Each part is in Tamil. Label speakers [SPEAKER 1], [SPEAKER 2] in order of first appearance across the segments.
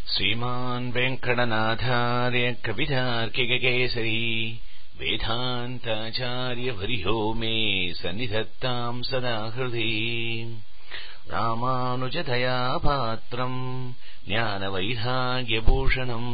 [SPEAKER 1] श्रीमान् वेङ्कटनाथार्य कवितार्किककेसरी वेदान्ताचार्यवर्यो मे सन्निधत्ताम् सदा हृदि रामानुजतया पात्रम् ज्ञानवैराग्यभूषणम्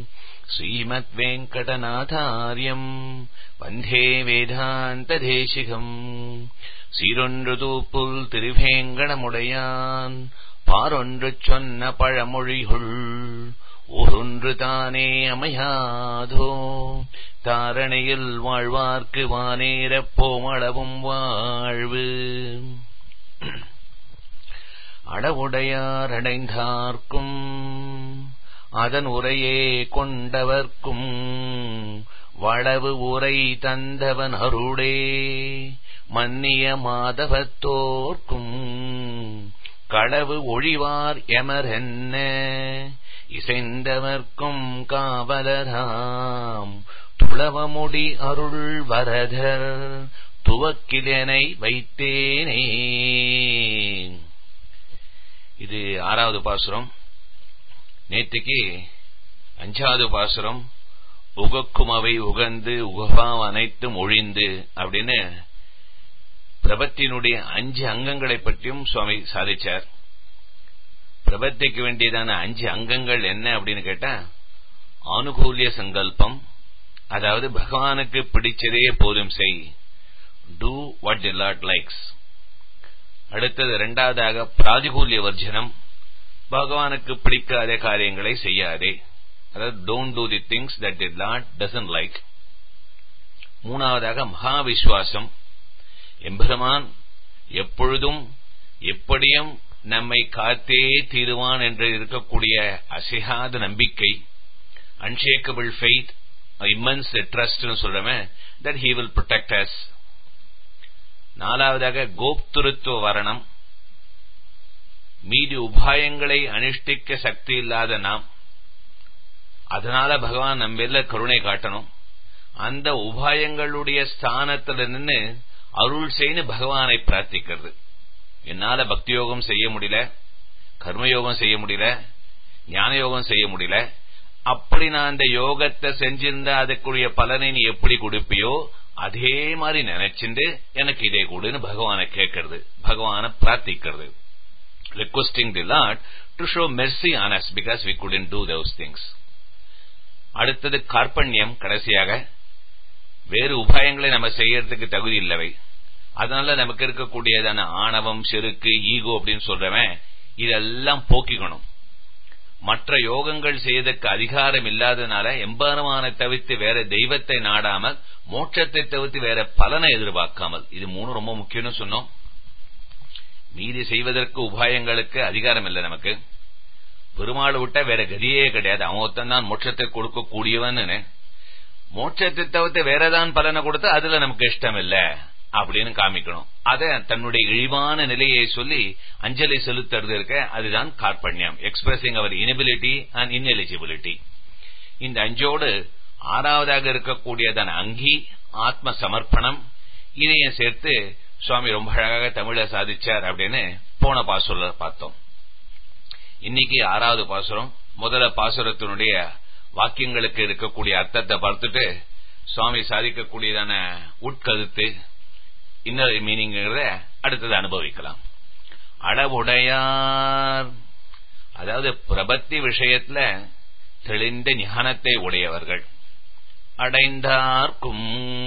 [SPEAKER 1] श्रीमद्वेङ्कटनाथार्यम् वन्दे வேதாந்ததேசிகம் சீரொன்று தூப்புல் திருவேங்கடமுடையான் பாரொன்று சொன்ன பழமொழிகள் ஒரொன்று தானே அமையாதோ தாரணையில் வாழ்வார்க்கு வானேரப் போமளவும் வாழ்வு அடவுடையார் அடைந்தார்க்கும் அதன் உரையே கொண்டவர்க்கும் வளவு உரை தந்தவன் அருளே மன்னிய மாதவத்தோர்க்கும் களவு ஒழிவார் எமரென்ன இசைந்தவர்க்கும் காவலராம் துளவமுடி அருள் வரதர் துவக்கிலனை வைத்தேனே இது ஆறாவது பாசுரம் நேற்றுக்கு அஞ்சாவது பாசுரம் உகக்கும் அவை உகந்து உகவாம் அனைத்தும் ஒழிந்து அப்படின்னு பிரபத்தினுடைய அஞ்சு அங்கங்களை பற்றியும் சுவாமி சாதிச்சார் பிரபத்திக்கு வேண்டியதான அஞ்சு அங்கங்கள் என்ன அப்படின்னு கேட்டா ஆனுகூல்ய சங்கல்பம் அதாவது பகவானுக்கு பிடிச்சதே போதும் செய் do what the lord likes அடுத்தது இரண்டாவதாக பிராதிகூல்ய வர்ஜனம் பகவானுக்கு பிடிக்காத காரியங்களை செய்யாதே அதாவது don't do the things that the lord doesn't like மூணாவதாக மகா விஸ்வாசம் எம்பெருமான் எப்பொழுதும் எப்படியும் நம்மை காத்தே தீருவான் என்று இருக்கக்கூடிய அசையாத நம்பிக்கை அன்ஷேக்கபிள் ஃபெய்த் இம்மன்ஸ் ட்ரஸ்ட் சொல்றமே that he will protect us நாலாவதாக கோப்துருத்துவ வரணம் மீதி உபாயங்களை அனுஷ்டிக்க சக்தி இல்லாத நாம் அதனால பகவான் நம்ம கருணை காட்டணும் அந்த உபாயங்களுடைய ஸ்தானத்துல நின்று அருள் செய்து பகவானை பிரார்த்திக்கிறது என்னால பக்தி யோகம் செய்ய முடியல கர்மயோகம் செய்ய முடியல ஞான யோகம் செய்ய முடியல அப்படி நான் அந்த யோகத்தை செஞ்சிருந்தா அதுக்குரிய பலனை நீ எப்படி கொடுப்பியோ அதே மாதிரி நினைச்சுண்டு எனக்கு இதே கொடுன்னு பகவானை கேட்கறது பகவானை பிரார்த்திக்கிறது requesting the lord to show mercy on us because we couldn't do those things அடுத்தது கார்பண்யம் கடைசியாக வேறு உபாயங்களை நம்ம செய்யறதுக்கு தகுதி இல்லவை அதனால நமக்கு இருக்கக்கூடியதான ஆணவம் செருக்கு ஈகோ அப்படின்னு சொல்றவன் இதெல்லாம் போக்கிக்கணும் மற்ற யோகங்கள் செய்வதற்கு அதிகாரம் இல்லாதனால எம்பாரமான தவிர்த்து வேற தெய்வத்தை நாடாமல் மோட்சத்தை தவிர்த்து வேற பலனை எதிர்பார்க்காமல் இது மூணு ரொம்ப முக்கியம்னு சொன்னோம் மீதி செய்வதற்கு உபாயங்களுக்கு அதிகாரம் இல்லை நமக்கு பெருமாள் விட்டா வேற கதியே கிடையாது அவன் தான் மோட்சத்தை கொடுக்க கூடியவன்னு மோட்சத்தை தவிர்த்து வேறதான் பலனை கொடுத்தா அதுல நமக்கு இஷ்டம் இல்ல அப்படின்னு காமிக்கணும் அத தன்னுடைய இழிவான நிலையை சொல்லி அஞ்சலி செலுத்துறது இருக்க அதுதான் கார்பண்யம் எக்ஸ்பிரசிங் அவர் இனபிலிட்டி அண்ட் இன்எலிஜிபிலிட்டி இந்த அஞ்சோடு ஆறாவதாக இருக்கக்கூடியதான அங்கி ஆத்ம சமர்ப்பணம் இதையும் சேர்த்து சுவாமி ரொம்ப அழகாக தமிழ சாதிச்சார் அப்படின்னு போன பாசுர பார்த்தோம் இன்னைக்கு ஆறாவது பாசுரம் முதல பாசுரத்தினுடைய வாக்கியங்களுக்கு இருக்கக்கூடிய அர்த்தத்தை பார்த்துட்டு சுவாமி சாதிக்கக்கூடியதான உட்கருத்து இன்னொரு மீனிங்கிறத அடுத்தது அனுபவிக்கலாம் அளவுடையார் அதாவது பிரபத்தி விஷயத்துல தெளிந்த ஞானத்தை உடையவர்கள் அடைந்தார்க்கும்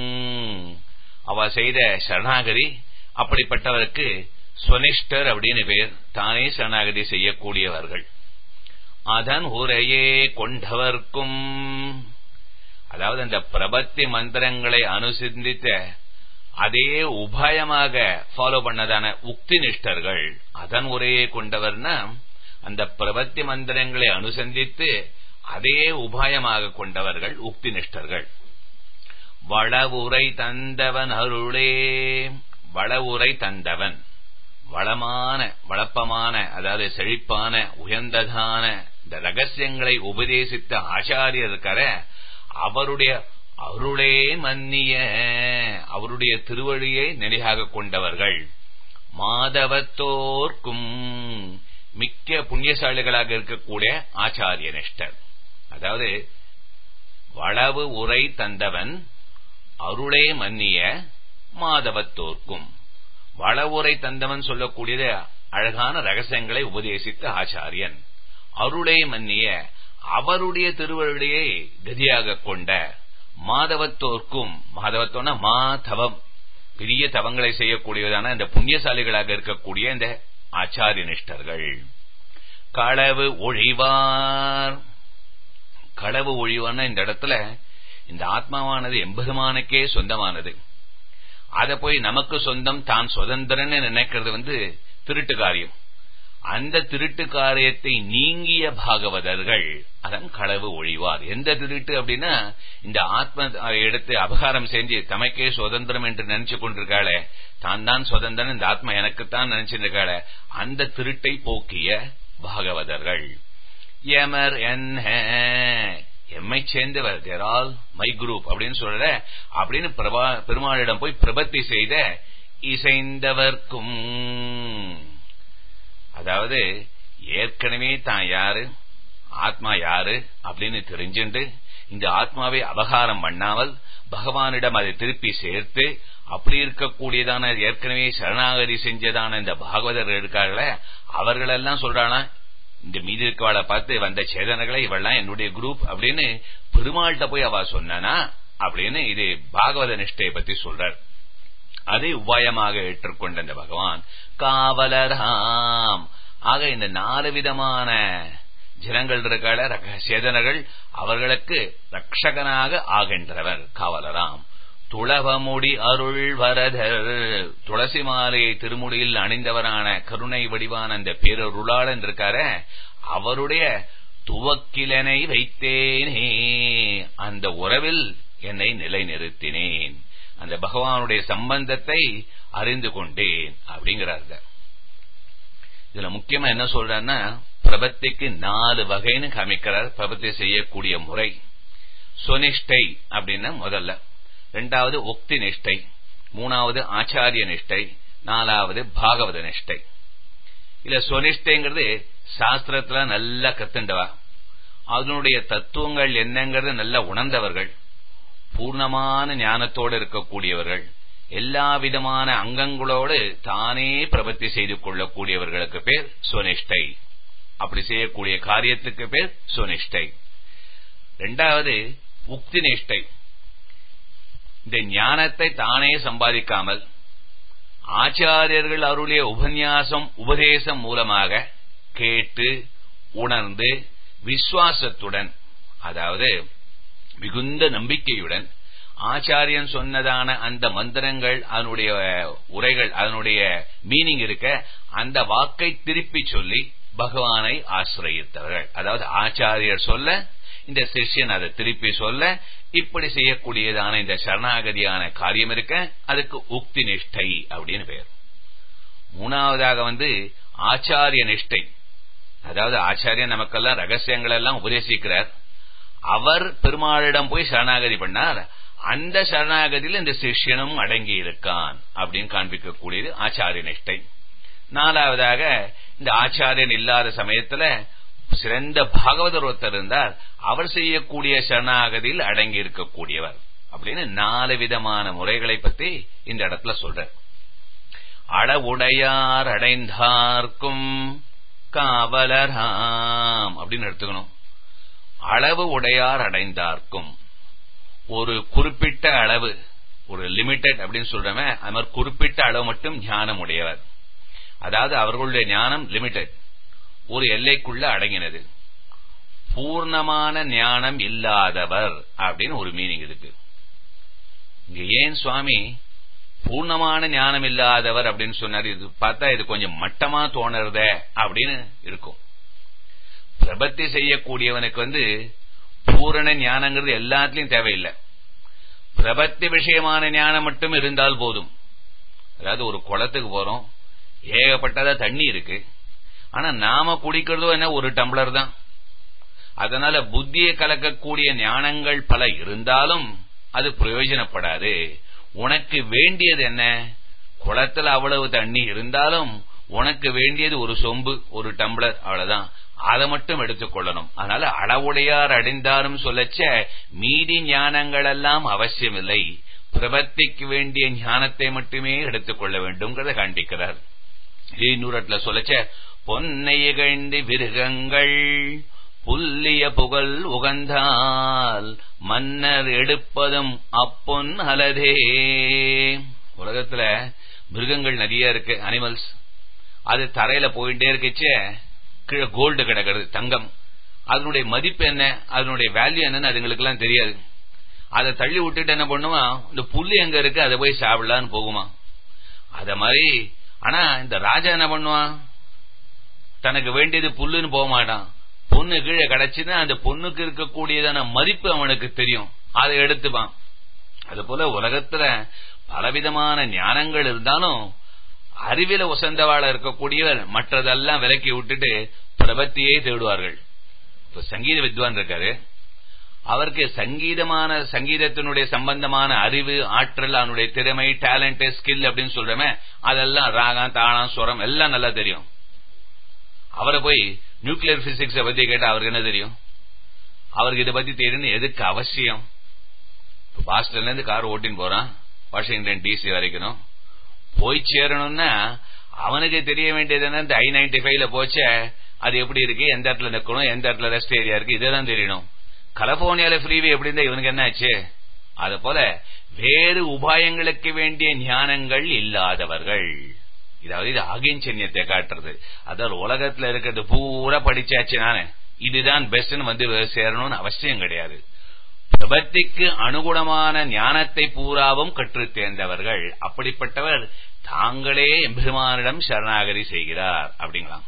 [SPEAKER 1] அவ செய்த சரணாகதி அப்படிப்பட்டவருக்கு ஸ்வனிஷ்டர் அப்படின்னு பேர் தானே சரணாகதி செய்யக்கூடியவர்கள் அதன் உரையே கொண்டவர்க்கும் அதாவது அந்த பிரபத்தி மந்திரங்களை அனுசந்தித்த அதே உபாயமாக ஃபாலோ பண்ணதான உக்தி நிஷ்டர்கள் அதன் உரையை கொண்டவர்னா அந்த பிரபத்தி மந்திரங்களை அனுசந்தித்து அதே உபாயமாக கொண்டவர்கள் உக்தி நிஷ்டர்கள் வளவுரை தந்தவன் அருளே வளவுரை தந்தவன் வளமான வளப்பமான அதாவது செழிப்பான உயர்ந்ததான இந்த ரகசியங்களை உபதேசித்த ஆச்சாரியர் இருக்கிற அவருடைய அருளே மன்னிய அவருடைய திருவழியை நிலையாக கொண்டவர்கள் மாதவத்தோர்க்கும் மிக்க புண்ணியசாலிகளாக இருக்கக்கூடிய ஆச்சாரிய நிஷ்டர் அதாவது வளவு உரை தந்தவன் அருளே மன்னிய மாதவத்தோர்க்கும் வளவுரை தந்தவன் சொல்லக்கூடியது அழகான ரகசியங்களை உபதேசித்த ஆச்சாரியன் அருளே மன்னிய அவருடைய திருவருளையே கதியாக கொண்ட மாதவத்தோர்க்கும் மாதவத்தோன மாதவம் பெரிய தவங்களை செய்யக்கூடியதான இந்த புண்ணியசாலிகளாக இருக்கக்கூடிய இந்த ஆச்சாரிய நிஷ்டர்கள் களவு ஒழிவார் களவு ஒழிவார்னா இந்த இடத்துல இந்த ஆத்மாவானது எம்பெருமானுக்கே சொந்தமானது அத போய் நமக்கு சொந்தம் தான் சுதந்திரன்னு நினைக்கிறது வந்து திருட்டு காரியம் அந்த திருட்டு காரியத்தை நீங்கிய பாகவதர்கள் அதன் களவு ஒழிவார் எந்த திருட்டு அப்படின்னா இந்த ஆத்ம எடுத்து அபகாரம் செஞ்சு தமக்கே சுதந்திரம் என்று நினைச்சு கொண்டிருக்காளே தான் தான் சுதந்திரம் இந்த ஆத்மா எனக்குத்தான் நினைச்சிருக்காளே அந்த திருட்டை போக்கிய பாகவதர்கள் எமர் என்ன எம்மை சேர்ந்தவர் தேர் ஆல் மை குரூப் அப்படின்னு சொல்ற அப்படின்னு பெருமாளிடம் போய் பிரபத்தி செய்த இசைந்தவர்க்கும் அதாவது ஏற்கனவே தான் யாரு ஆத்மா யாரு அப்படின்னு தெரிஞ்சுண்டு இந்த ஆத்மாவை அபகாரம் பண்ணாமல் பகவானிடம் அதை திருப்பி சேர்த்து அப்படி இருக்கக்கூடியதான ஏற்கனவே சரணாகதி செஞ்சதான இந்த பாகவதர் இருக்கார்கள அவர்களெல்லாம் சொல்றானா இந்த மீதி இருக்கவாளை பார்த்து வந்த சேதனைகளை இவெல்லாம் என்னுடைய குரூப் அப்படின்னு பெருமாள்கிட்ட போய் அவ சொன்னானா அப்படின்னு இது பாகவத நிஷ்டையை பத்தி சொல்றார் அதை உபாயமாக ஏற்றுக்கொண்ட இந்த பகவான் காவலராம் ஆக இந்த நாலு விதமான ஜனங்கள் இருக்கால சேதனர்கள் அவர்களுக்கு ரட்சகனாக ஆகின்றவர் காவலராம் துளவமுடி அருள் வரதர் துளசி மாலையை திருமுடியில் அணிந்தவரான கருணை வடிவான அந்த பேரருளாளன் இருக்கார அவருடைய துவக்கிலனை வைத்தேனே அந்த உறவில் என்னை நிலைநிறுத்தினேன் அந்த பகவானுடைய சம்பந்தத்தை அறிந்து கொண்டேன் அப்படிங்கிறாங்க இதுல முக்கியமா என்ன சொல்றாருன்னா பிரபத்திக்கு நாலு வகைன்னு காமிக்கிறார் பிரபத்தி செய்யக்கூடிய முறை சுனிஷ்டை அப்படின்னா முதல்ல ரெண்டாவது உக்தி நிஷ்டை மூணாவது ஆச்சாரிய நிஷ்டை நாலாவது பாகவத நிஷ்டை இல்ல சுனிஷ்டைங்கிறது சாஸ்திரத்துல நல்லா கத்துண்டவா அதனுடைய தத்துவங்கள் என்னங்கிறது நல்லா உணர்ந்தவர்கள் பூர்ணமான ஞானத்தோடு இருக்கக்கூடியவர்கள் எல்லா விதமான அங்கங்களோடு தானே பிரபத்தி செய்து கொள்ளக்கூடியவர்களுக்கு பேர் சுனிஷ்டை அப்படி செய்யக்கூடிய காரியத்துக்கு பேர் சுனிஷ்டை ரெண்டாவது உக்தி நிஷ்டை இந்த ஞானத்தை தானே சம்பாதிக்காமல் ஆச்சாரியர்கள் அருளிய உபன்யாசம் உபதேசம் மூலமாக கேட்டு உணர்ந்து விசுவாசத்துடன் அதாவது மிகுந்த நம்பிக்கையுடன் ஆச்சாரியன் சொன்னதான அந்த மந்திரங்கள் அதனுடைய உரைகள் அதனுடைய மீனிங் இருக்க அந்த வாக்கை திருப்பி சொல்லி பகவானை ஆசிரியத்தவர்கள் அதாவது ஆச்சாரியர் சொல்ல இந்த சிஷ்யன் அதை திருப்பி சொல்ல இப்படி செய்யக்கூடியதான இந்த சரணாகதியான காரியம் இருக்க அதுக்கு உக்தி நிஷ்டை அப்படின்னு பெயர் மூணாவதாக வந்து ஆச்சாரிய நிஷ்டை அதாவது ஆச்சாரியன் நமக்கெல்லாம் ரகசியங்கள் எல்லாம் உபதேசிக்கிறார் அவர் பெருமாளிடம் போய் சரணாகதி பண்ணார் அந்த சரணாகதியில் இந்த சிஷ்யனும் அடங்கி இருக்கான் அப்படின்னு காண்பிக்கக்கூடியது ஆச்சாரிய நிஷ்டை நாலாவதாக இந்த ஆச்சாரியன் இல்லாத சமயத்துல சிறந்த பாகவதர் ஒருத்தர் இருந்தார் அவர் செய்யக்கூடிய சரணாகதியில் அடங்கி இருக்கக்கூடியவர் அப்படின்னு நாலு விதமான முறைகளை பத்தி இந்த இடத்துல சொல்ற அளவுடையார் அடைந்தார்க்கும் காவலராம் அப்படின்னு எடுத்துக்கணும் அளவு உடையார் அடைந்தார்க்கும் ஒரு குறிப்பிட்ட அளவு ஒரு லிமிட்டட் அப்படின்னு சொல்றமே அது மாதிரி குறிப்பிட்ட அளவு மட்டும் ஞானம் உடையவர் அதாவது அவர்களுடைய ஞானம் லிமிட்டட் ஒரு எல்லைக்குள்ள அடங்கினது பூர்ணமான ஞானம் இல்லாதவர் அப்படின்னு ஒரு மீனிங் இருக்கு இங்க ஏன் சுவாமி பூர்ணமான ஞானம் இல்லாதவர் அப்படின்னு சொன்னார் இது பார்த்தா இது கொஞ்சம் மட்டமா தோணுறத அப்படின்னு இருக்கும் பிரபத்தி செய்யக்கூடியவனுக்கு வந்து பூரண ஞானங்கிறது எல்லாத்துலயும் தேவையில்லை பிரபத்தி விஷயமான ஞானம் மட்டும் இருந்தால் போதும் அதாவது ஒரு குளத்துக்கு போறோம் ஏகப்பட்டதா தண்ணி இருக்கு ஆனா நாம குடிக்கிறதோ என்ன ஒரு டம்ளர் தான் அதனால புத்தியை கலக்கக்கூடிய ஞானங்கள் பல இருந்தாலும் அது பிரயோஜனப்படாது உனக்கு வேண்டியது என்ன குளத்துல அவ்வளவு தண்ணி இருந்தாலும் உனக்கு வேண்டியது ஒரு சொம்பு ஒரு டம்ளர் அவ்வளவுதான் அதை மட்டும் எடுத்துக்கொள்ளணும் அதனால அளவுடையார் அடைந்தாரும் சொல்லச்ச மீதி ஞானங்கள் எல்லாம் அவசியமில்லை பிரபத்திக்கு வேண்டிய ஞானத்தை மட்டுமே எடுத்துக்கொள்ள வேண்டும்ங்கிறத காண்பிக்கிறார் இன்னூரட்ல சொல்லச்ச பொன்னை இகழ்ந்து விருகங்கள் புல்லிய புகழ் உகந்தால் மன்னர் எடுப்பதும் அப்பொன் அலதே உலகத்துல மிருகங்கள் நிறைய இருக்கு அனிமல்ஸ் அது தரையில போயிட்டே இருக்குச்சே கீழே கோல்டு கிடக்கிறது தங்கம் அதனுடைய மதிப்பு என்ன அதனுடைய வேல்யூ என்னன்னு அதுங்களுக்கு எல்லாம் தெரியாது அதை தள்ளி விட்டுட்டு என்ன பண்ணுவான் இந்த புல்லு எங்க இருக்கு அதை போய் சாப்பிடலான்னு போகுமா அத மாதிரி ஆனா இந்த ராஜா என்ன பண்ணுவான் தனக்கு வேண்டியது புல்லுன்னு போக மாட்டான் பொண்ணு கீழே கிடைச்சுன்னா அந்த பொண்ணுக்கு இருக்கக்கூடியதான மதிப்பு அவனுக்கு தெரியும் அதை எடுத்துப்பான் அது போல உலகத்துல பலவிதமான ஞானங்கள் இருந்தாலும் அறிவில உசந்தவாழ இருக்கக்கூடியவர் மற்றதெல்லாம் விலக்கி விட்டுட்டு பிரபத்தியே தேடுவார்கள் இப்ப சங்கீத வித்வான் இருக்காரு அவருக்கு சங்கீதமான சங்கீதத்தினுடைய சம்பந்தமான அறிவு ஆற்றல் அவனுடைய திறமை டேலண்ட் ஸ்கில் அப்படின்னு சொல்றமே அதெல்லாம் ராகம் தாளம் சுரம் எல்லாம் நல்லா தெரியும் அவரை போய் நியூக்ளியர் பிசிக்ஸ பத்தி கேட்டா அவருக்கு என்ன தெரியும் அவருக்கு இதை பத்தி தெரியும் எதுக்கு அவசியம் பாஸ்டர்ல இருந்து கார் ஓட்டின்னு போறான் வாஷிங்டன் டிசி வரைக்கும் போய் சேரணும்னா அவனுக்கு தெரிய வேண்டியது என்ன இந்த ஐ நைன்டி ஃபைவ்ல போச்ச அது எப்படி இருக்கு எந்த இடத்துல நிக்கணும் எந்த இடத்துல ரெஸ்ட் ஏரியா இருக்கு இதெல்லாம் தெரியணும் கலிபோர்னியால ஃப்ரீவே எப்படி இருந்தா இவனுக்கு என்ன ஆச்சு அது போல வேறு உபாயங்களுக்கு வேண்டிய ஞானங்கள் இல்லாதவர்கள் இதாவது இது ஆகிஞ்சன்யத்தை காட்டுறது அதாவது உலகத்துல இருக்கிறது பூரா படிச்சாச்சு நானே இதுதான் பெஸ்ட்னு வந்து சேரணும்னு அவசியம் கிடையாது பிரபத்திக்கு அனுகுணமான ஞானத்தை பூராவும் கற்றுத் தேர்ந்தவர்கள் அப்படிப்பட்டவர் தாங்களே எம்பெருமானிடம் சரணாகதி செய்கிறார் அப்படிங்களாம்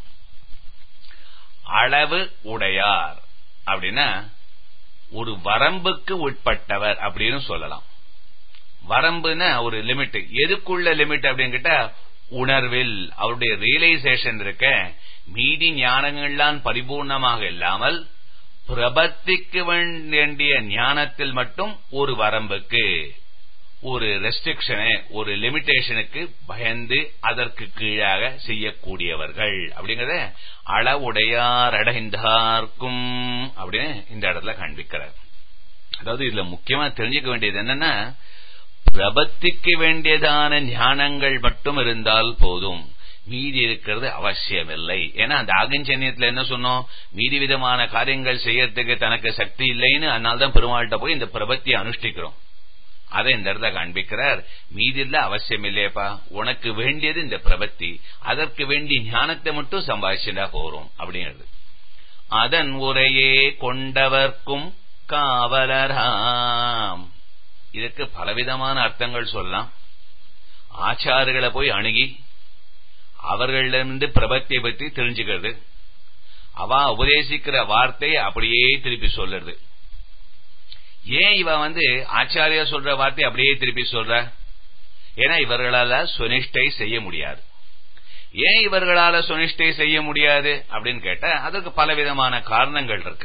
[SPEAKER 1] அளவு உடையார் அப்படின்னா ஒரு வரம்புக்கு உட்பட்டவர் அப்படின்னு சொல்லலாம் வரம்புன்னா ஒரு லிமிட் எதுக்குள்ள லிமிட் அப்படின்னு கேட்டா உணர்வில் அவருடைய ரியலைசேஷன் இருக்க மீதி ஞானங்கள்லாம் பரிபூர்ணமாக இல்லாமல் பிரபத்திக்கு வேண்டிய ஞானத்தில் மட்டும் ஒரு வரம்புக்கு ஒரு ரெஸ்ட்ரிக்ஷனு ஒரு லிமிடேஷனுக்கு பயந்து அதற்கு கீழாக செய்யக்கூடியவர்கள் அப்படிங்கறத அளவுடையார் அடைந்தார்க்கும் அப்படின்னு இந்த இடத்துல காண்பிக்கிறார் அதாவது இதுல முக்கியமா தெரிஞ்சுக்க வேண்டியது என்னன்னா பிரபத்திக்கு வேண்டியதான ஞானங்கள் மட்டும் இருந்தால் போதும் மீதி இருக்கிறது அவசியமில்லை ஏன்னா அந்த ஆகஞ்சன்யத்துல என்ன சொன்னோம் மீதி விதமான காரியங்கள் செய்யறதுக்கு தனக்கு சக்தி இல்லைன்னு அதனால்தான் பெருமாள்கிட்ட போய் இந்த பிரபத்தியை அனுஷ்டிக்கிறோம் அதை இந்த இடத்துல காண்பிக்கிறார் மீதில்ல அவசியம் இல்லையப்பா உனக்கு வேண்டியது இந்த பிரபத்தி அதற்கு வேண்டிய ஞானத்தை மட்டும் சம்பாதிச்சுட்டா போறோம் அப்படிங்கிறது அதன் உரையே கொண்டவர்க்கும் காவலராம் இதற்கு பலவிதமான அர்த்தங்கள் சொல்லலாம் ஆச்சாரிகளை போய் அணுகி அவர்களிடமிருந்து பிரபத்தியை பற்றி தெரிஞ்சுக்கிறது அவ உபதேசிக்கிற வார்த்தை அப்படியே திருப்பி சொல்லுறது ஏன் இவ வந்து ஆச்சாரியா சொல்ற வார்த்தை அப்படியே திருப்பி சொல்ற ஏன்னா இவர்களால சுனிஷ்டை செய்ய முடியாது ஏன் இவர்களால சுனிஷ்டை செய்ய முடியாது அப்படின்னு கேட்டா அதுக்கு பலவிதமான காரணங்கள் இருக்கு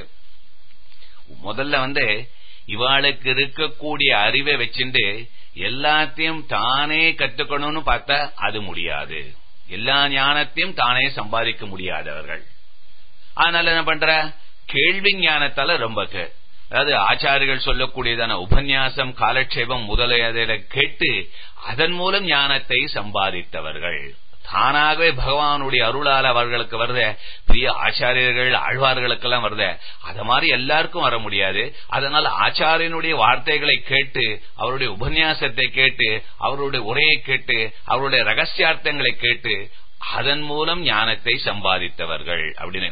[SPEAKER 1] முதல்ல வந்து இவாளுக்கு இருக்கக்கூடிய அறிவை வச்சுட்டு எல்லாத்தையும் தானே கத்துக்கணும்னு பார்த்தா அது முடியாது எல்லா ஞானத்தையும் தானே சம்பாதிக்க முடியாதவர்கள் அதனால என்ன பண்ற கேள்வி ஞானத்தால ரொம்ப அதாவது ஆச்சாரிகள் சொல்லக்கூடியதான உபன்யாசம் காலட்சேபம் முதலியதை கேட்டு அதன் மூலம் ஞானத்தை சம்பாதித்தவர்கள் தானாகவே பகவானுடைய அருளால் அவர்களுக்கு வருத பெரிய ஆச்சாரியர்கள் ஆழ்வார்களுக்கெல்லாம் வருத அத மாதிரி எல்லாருக்கும் வர முடியாது அதனால ஆச்சாரியனுடைய வார்த்தைகளை கேட்டு அவருடைய உபன்யாசத்தை கேட்டு அவருடைய உரையை கேட்டு அவருடைய ரகசியார்த்தங்களை கேட்டு அதன் மூலம் ஞானத்தை சம்பாதித்தவர்கள் அப்படின்னு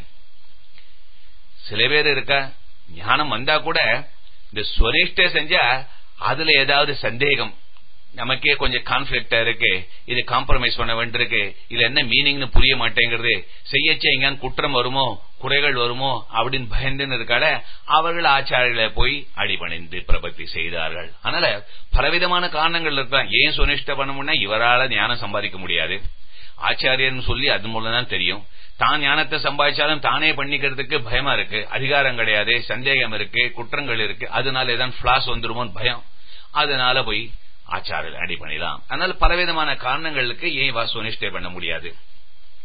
[SPEAKER 1] சில பேர் இருக்க ஞானம் வந்தா கூட இந்த ஸ்வனிஷ்ட செஞ்சா அதுல ஏதாவது சந்தேகம் நமக்கே கொஞ்சம் கான்ஃபிளிக்டா இருக்கு இது காம்ப்ரமைஸ் பண்ண வேண்டியிருக்கு இதுல என்ன மீனிங்னு புரிய மாட்டேங்கிறது செய்யச்சே எங்கன்னு குற்றம் வருமோ குறைகள் வருமோ அப்படின்னு பயந்துன்னு இருக்கால அவர்கள் ஆச்சாரிகளை போய் அடிபணிந்து பிரபத்தி செய்தார்கள் அதனால பலவிதமான காரணங்கள் இருக்கலாம் ஏன் சுனிஷ்ட பண்ணமுன்னா இவரால ஞானம் சம்பாதிக்க முடியாது ஆச்சாரியன் சொல்லி அது மூலம் தான் தெரியும் தான் ஞானத்தை சம்பாதிச்சாலும் தானே பண்ணிக்கிறதுக்கு பயமா இருக்கு அதிகாரம் கிடையாது சந்தேகம் இருக்கு குற்றங்கள் இருக்கு அதனால ஏதாவது பிளாஸ் வந்துருமோன்னு பயம் அதனால போய் ஆச்சாரியர் அடி பண்ணிடலாம் அதனால பலவிதமான காரணங்களுக்கு ஏன் வா சுனிஷ்டை பண்ண முடியாது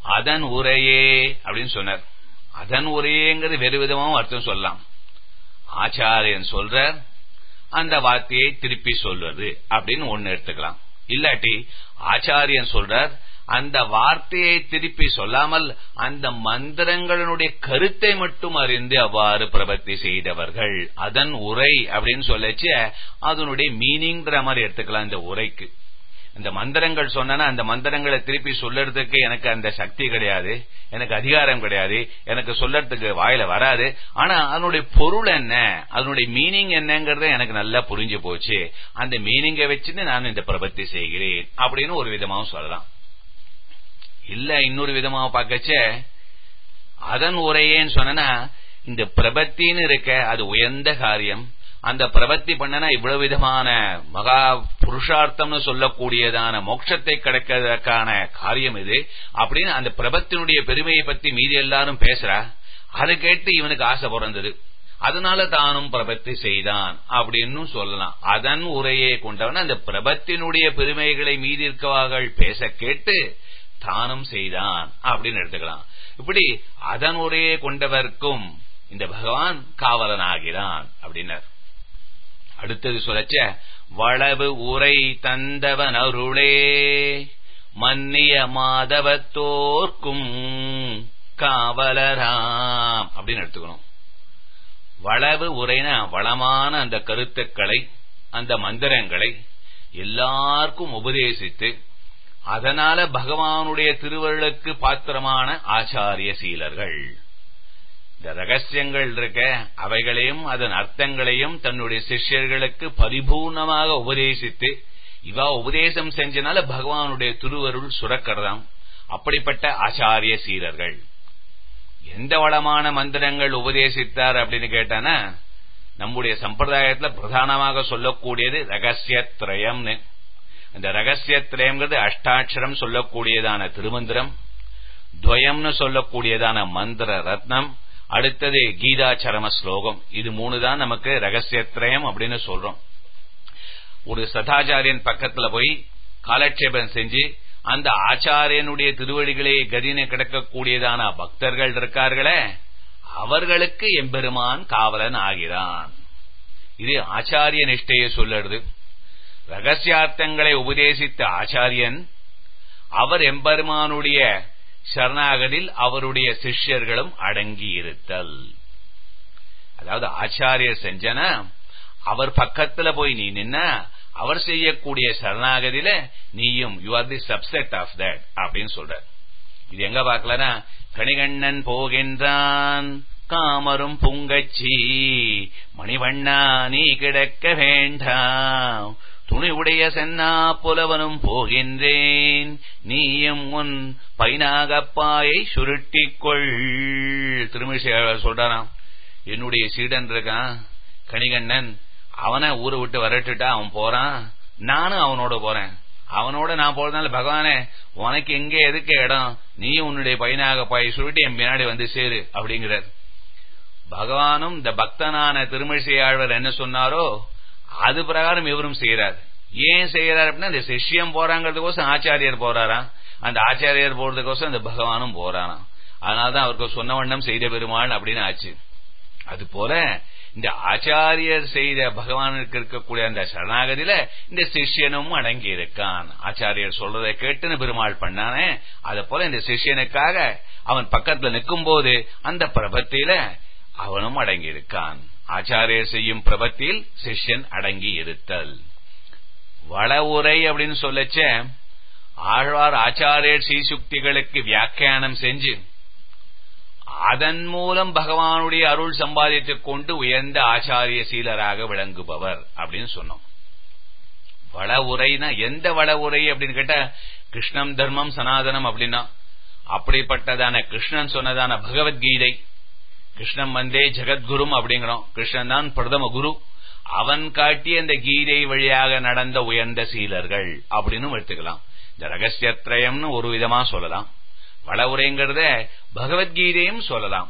[SPEAKER 1] அதன் உரையே அப்படின்னு சொன்னார் அதன் உரையேங்கிறது வேறு விதமாவும் அர்த்தம் சொல்லலாம் ஆச்சாரியன் சொல்ற அந்த வார்த்தையை திருப்பி சொல்வது அப்படின்னு ஒன்னு எடுத்துக்கலாம் இல்லாட்டி ஆச்சாரியன் சொல்றார் அந்த வார்த்தையை திருப்பி சொல்லாமல் அந்த மந்திரங்களுடைய கருத்தை மட்டும் அறிந்து அவ்வாறு பிரபத்தி செய்தவர்கள் அதன் உரை அப்படின்னு சொல்லச்சு அதனுடைய மீனிங்கிற மாதிரி எடுத்துக்கலாம் இந்த உரைக்கு இந்த மந்திரங்கள் சொன்னா அந்த மந்திரங்களை திருப்பி சொல்லறதுக்கு எனக்கு அந்த சக்தி கிடையாது எனக்கு அதிகாரம் கிடையாது எனக்கு சொல்லறதுக்கு வாயில வராது ஆனா அதனுடைய பொருள் என்ன அதனுடைய மீனிங் என்னங்கறத எனக்கு நல்லா புரிஞ்சு போச்சு அந்த மீனிங்கை வச்சுட்டு நான் இந்த பிரபத்தி செய்கிறேன் அப்படின்னு ஒரு விதமாவும் சொல்லலாம் இல்ல இன்னொரு விதமாக பார்க்கச்ச அதன் உரையேன்னு சொன்னா இந்த பிரபத்தின்னு இருக்க அது உயர்ந்த காரியம் அந்த பிரபத்தி பண்ணனா இவ்வளவு விதமான மகா புருஷார்த்தம்னு சொல்லக்கூடியதான மோட்சத்தை கிடைக்கிறதுக்கான காரியம் இது அப்படின்னு அந்த பிரபத்தினுடைய பெருமையை பத்தி மீதி எல்லாரும் பேசுறா அதை கேட்டு இவனுக்கு ஆசை பிறந்தது அதனால தானும் பிரபத்தி செய்தான் அப்படின்னு சொல்லலாம் அதன் உரையை கொண்டவன் அந்த பிரபத்தினுடைய பெருமைகளை மீதி இருக்கவார்கள் பேச கேட்டு தானும் செய்தான் அப்படின்னு எடுத்துக்கலாம் இப்படி அதன் உரையை கொண்டவர்க்கும் இந்த பகவான் காவலனாகிறான் அப்படின்னார் அடுத்தது சொல்லச்ச வளவு உரை தந்தவன் அருளே மன்னிய மாதவத்தோர்க்கும் காவலராம் அப்படின்னு எடுத்துக்கணும் வளவு உரைனா வளமான அந்த கருத்துக்களை அந்த மந்திரங்களை எல்லாருக்கும் உபதேசித்து அதனால பகவானுடைய திருவருளுக்கு பாத்திரமான ஆச்சாரிய சீலர்கள் இந்த ரகசியங்கள் இருக்க அவைகளையும் அதன் அர்த்தங்களையும் தன்னுடைய சிஷ்யர்களுக்கு பரிபூர்ணமாக உபதேசித்து இவா உபதேசம் செஞ்சனால பகவானுடைய திருவருள் சுரக்கிறதாம் அப்படிப்பட்ட ஆச்சாரிய சீலர்கள் எந்த வளமான மந்திரங்கள் உபதேசித்தார் அப்படின்னு கேட்டானா நம்முடைய சம்பிரதாயத்துல பிரதானமாக சொல்லக்கூடியது ரகசியத்ரயம்னு இந்த ரகசியத்திரயம்ங்கிறது அஷ்டாட்சரம் சொல்லக்கூடியதான திருமந்திரம் துவயம்னு சொல்லக்கூடியதான மந்திர ரத்னம் அடுத்தது கீதாச்சரம ஸ்லோகம் இது மூணு தான் நமக்கு ரகசியத்திரயம் அப்படின்னு சொல்றோம் ஒரு சதாச்சாரியன் பக்கத்துல போய் காலட்சேபம் செஞ்சு அந்த ஆச்சாரியனுடைய திருவடிகளே கதினை கிடக்கக்கூடியதான பக்தர்கள் இருக்கார்களே அவர்களுக்கு எம்பெருமான் காவலன் ஆகிறான் இது ஆச்சாரிய நிஷ்டையை சொல்லுறது ரகசியார்த்தங்களை உபதேசித்த ஆச்சாரியன் அவர் எம்பெருமானுடைய சரணாகதில் அவருடைய சிஷ்யர்களும் அடங்கி இருத்தல் அதாவது ஆச்சாரியர் செஞ்சனா அவர் பக்கத்துல போய் நீ நின்ன அவர் செய்யக்கூடிய சரணாகதியில நீயும் you are the subset of that அப்படின்னு சொல்ற இது எங்க பாக்கலனா கணிகண்ணன் போகின்றான் காமரும் புங்கச்சி மணிவண்ணா நீ கிடக்க வேண்டாம் துணி உடைய சென்னா புலவனும் போகின்றேன் நீயும் உன் பைனாகப்பாயை சுருட்டிக்கொள் திருமிஷையாளர் சொல்றாராம் என்னுடைய சீடன் இருக்கான் கணிகண்ணன் அவனை ஊரை விட்டு வரட்டுட்டா அவன் போறான் நானும் அவனோட போறேன் அவனோட நான் போறதுனால பகவானே உனக்கு எங்க எதுக்கு இடம் நீ உன்னுடைய பையனாக பாய் சுருட்டி என் பின்னாடி வந்து சேரு அப்படிங்கிறார் பகவானும் இந்த பக்தனான திருமிழிசையாழ்வர் என்ன சொன்னாரோ அது பிரகாரம் இவரும் செய்யறாரு ஏன் செய்யறாரு அப்படின்னா இந்த சிஷ்யம் போறாங்கிறதுக்கோசம் ஆச்சாரியர் போறாராம் அந்த ஆச்சாரியர் போறதுக்கோசம் இந்த பகவானும் போறாராம் அதனாலதான் அவருக்கு சொன்ன வண்ணம் செய்த பெருமாள் அப்படின்னு ஆச்சு அது போல இந்த ஆச்சாரியர் செய்த பகவானுக்கு இருக்கக்கூடிய அந்த சரணாகதியில இந்த சிஷ்யனும் அடங்கி இருக்கான் ஆச்சாரியர் சொல்றதை கேட்டுன்னு பெருமாள் பண்ணானே அத போல இந்த சிஷ்யனுக்காக அவன் பக்கத்துல நிற்கும் போது அந்த பிரபத்தியில அவனும் அடங்கி இருக்கான் ஆச்சாரியர் செய்யும் பிரபத்தில் சிஷ்யன் அடங்கி இருத்தல் வள உரை அப்படின்னு சொல்லச்ச ஆழ்வார் ஆச்சாரியர் ஸ்ரீசுக்திகளுக்கு வியாக்கியானம் செஞ்சு அதன் மூலம் பகவானுடைய அருள் சம்பாதித்துக் கொண்டு உயர்ந்த ஆச்சாரிய சீலராக விளங்குபவர் அப்படின்னு சொன்னோம் வள உரைனா எந்த வள உரை அப்படின்னு கேட்டா கிருஷ்ணம் தர்மம் சனாதனம் அப்படின்னா அப்படிப்பட்டதான கிருஷ்ணன் சொன்னதான பகவத்கீதை கிருஷ்ணன் வந்தே ஜெகத்குரும் அப்படிங்கிறோம் கிருஷ்ணன் தான் பிரதம குரு அவன் காட்டிய அந்த கீதை வழியாக நடந்த உயர்ந்த சீலர்கள் அப்படின்னு எடுத்துக்கலாம் இந்த ரகசியத்ரயம்னு ஒரு விதமா சொல்லலாம் வள உரைங்கிறத பகவத்கீதையும் சொல்லலாம்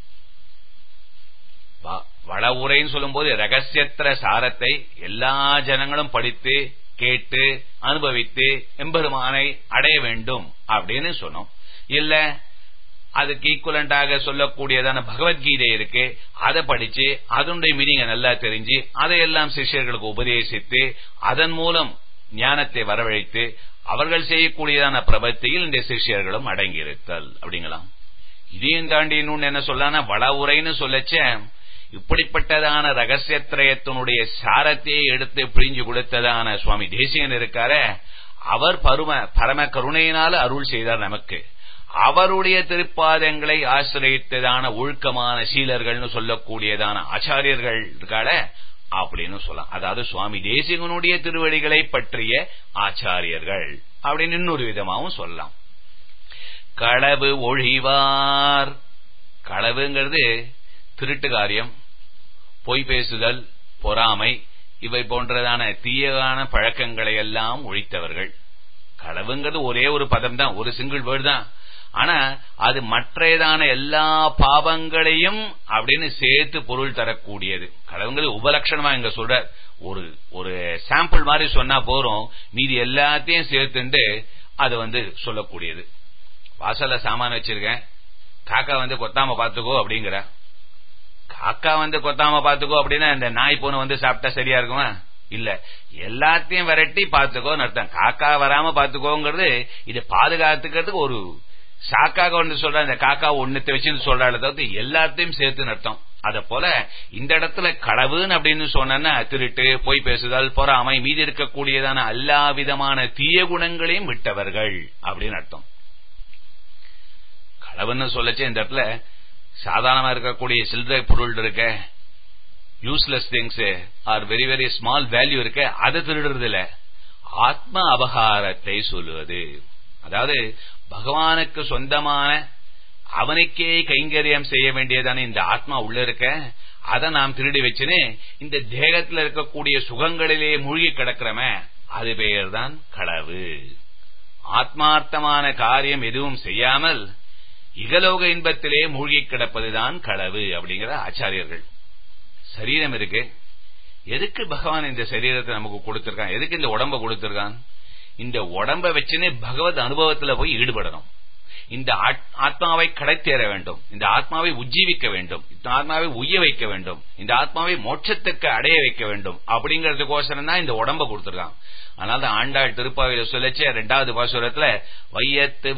[SPEAKER 1] வள உரைன்னு சொல்லும் போது ரகசியத்திர சாரத்தை எல்லா ஜனங்களும் படித்து கேட்டு அனுபவித்து எம்பெருமானை அடைய வேண்டும் அப்படின்னு சொன்னோம் இல்ல அதுக்கு ஈக்குவலண்டாக சொல்லக்கூடியதான பகவத்கீதை இருக்கு அதை படிச்சு அதனுடைய மீனிங்க நல்லா தெரிஞ்சு அதையெல்லாம் சிஷ்யர்களுக்கு உபதேசித்து அதன் மூலம் ஞானத்தை வரவழைத்து அவர்கள் செய்யக்கூடியதான பிரபத்தியில் இந்த சிஷ்யர்களும் அடங்கியிருத்தல் அப்படிங்களாம் இதையும் தாண்டி இன்னொன்னு என்ன சொல்லான வள உரைன்னு சொல்லச்ச இப்படிப்பட்டதான ரகசியத்திரயத்தினுடைய சாரத்தையே எடுத்து பிழிஞ்சு கொடுத்ததான சுவாமி தேசியன் இருக்கார அவர் பரும பரம கருணையினால அருள் செய்தார் நமக்கு அவருடைய திருப்பாதங்களை ஆசிரியத்ததான ஒழுக்கமான சீலர்கள்னு சொல்லக்கூடியதான ஆச்சாரியர்கள் இருக்கால அப்படின்னு சொல்லலாம் அதாவது சுவாமி தேசிகனுடைய திருவடிகளை பற்றிய ஆச்சாரியர்கள் அப்படின்னு இன்னொரு விதமாவும் சொல்லலாம் களவு ஒழிவார் களவுங்கிறது திருட்டு காரியம் பொய் பேசுதல் பொறாமை இவை போன்றதான தீயகான பழக்கங்களை எல்லாம் ஒழித்தவர்கள் களவுங்கிறது ஒரே ஒரு பதம் தான் ஒரு சிங்கிள் வேர்டு தான் ஆனா அது மற்றையதான எல்லா பாவங்களையும் அப்படின்னு சேர்த்து பொருள் தரக்கூடியது களவுங்கிறது உபலட்சணமா இங்க சொல்ற ஒரு ஒரு சாம்பிள் மாதிரி சொன்னா போறோம் மீதி எல்லாத்தையும் சேர்த்துண்டு அது வந்து சொல்லக்கூடியது வாசல்ல சாமான் வச்சிருக்கேன் காக்கா வந்து கொத்தாம பாத்துக்கோ அப்படிங்கிற காக்கா வந்து கொத்தாம பாத்துக்கோ அப்படின்னா இந்த நாய் பூனை வந்து சாப்பிட்டா சரியா இருக்குமா இல்ல எல்லாத்தையும் விரட்டி பாத்துக்கோன்னு அர்த்தம் காக்கா வராம பாத்துக்கோங்கிறது இது பாதுகாத்துக்கிறதுக்கு ஒரு சாக்காக ஒன்று சொல்ற இந்த காக்கா ஒண்ணுத்தை வச்சு சொல்றாள் தவிர்த்து எல்லாத்தையும் சேர்த்துன்னு அர்த்தம் அத போல இந்த இடத்துல களவுன்னு அப்படின்னு சொன்னா திருட்டு பொய் பேசுதல் பொறாமை மீதி இருக்கக்கூடியதான எல்லா விதமான தீய குணங்களையும் விட்டவர்கள் அப்படின்னு அர்த்தம் களவுன்னு சொல்லச்சு இந்த இடத்துல சாதாரணமா இருக்கக்கூடிய சில்லறை பொருள் இருக்க useless things are very very small value இருக்க அதை திருடுறது இல்ல ஆத்ம அபகாரத்தை சொல்லுவது அதாவது பகவானுக்கு சொந்தமான அவனுக்கே கைங்கரியம் செய்ய வேண்டியதான இந்த ஆத்மா உள்ள இருக்க அதை நாம் திருடி வச்சுன்னு இந்த தேகத்தில் இருக்கக்கூடிய சுகங்களிலே மூழ்கி கிடக்கிறமே அது பெயர் தான் களவு ஆத்மார்த்தமான காரியம் எதுவும் செய்யாமல் இகலோக இன்பத்திலே மூழ்கி கிடப்பதுதான் களவு அப்படிங்கிற ஆச்சாரியர்கள் சரீரம் இருக்கு எதுக்கு பகவான் இந்த சரீரத்தை நமக்கு கொடுத்திருக்கான் எதுக்கு இந்த உடம்ப கொடுத்திருக்கான் இந்த உடம்ப வச்சுன்னு பகவத் அனுபவத்துல போய் ஈடுபடணும் இந்த ஆத்மாவை கடைத்தேற வேண்டும் இந்த ஆத்மாவை உஜ்ஜீவிக்க வேண்டும் இந்த ஆத்மாவை உய்ய வைக்க வேண்டும் இந்த ஆத்மாவை மோட்சத்துக்கு அடைய வைக்க வேண்டும் அப்படிங்கறதுக்கோசரம் தான் இந்த உடம்ப கொடுத்திருக்கான் அதனால தான் ஆண்டாள் திருப்பாவையில சொல்லச்சே ரெண்டாவது பாசுரத்துல வையத்து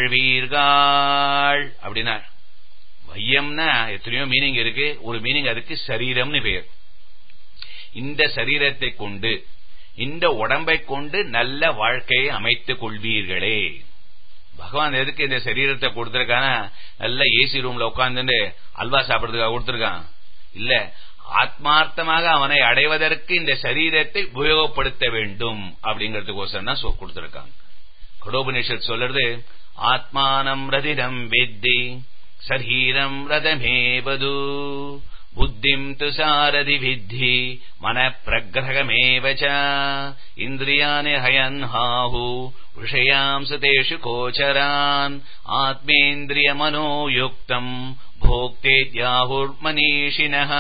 [SPEAKER 1] வாழ்வீர்கள் அப்படின்னா வையம்னா எத்தனையோ மீனிங் இருக்கு ஒரு மீனிங் அதுக்கு சரீரம்னு பெயர் இந்த சரீரத்தை கொண்டு இந்த உடம்பை கொண்டு நல்ல வாழ்க்கையை அமைத்துக் கொள்வீர்களே பகவான் எதுக்கு இந்த சரீரத்தை கொடுத்திருக்கான நல்ல ஏசி ரூம்ல உட்கார்ந்து அல்வா சாப்பிடுறதுக்காக கொடுத்திருக்கான் இல்ல ஆத்மார்த்தமாக அவனை அடைவதற்கு இந்த சரீரத்தை உபயோகப்படுத்த வேண்டும் அப்படிங்கறதுக்கோசரம் தான் கொடுத்திருக்காங்க கடோபனிஷத் சொல்றது ஆத்மானம் ரதிரம் வித்தி சரீரம் ரதமேவது புத்திம் து சாரதி வித்தி மன பிரகிரகமேவ இந்திரியானி ஹயன் ஹாஹு விஷயாம்சு தேஷு கோச்சரான் ஆத்மேந்திரிய மனோயுக்தம் போக்தேத்யாஹுர் மனீஷினஹ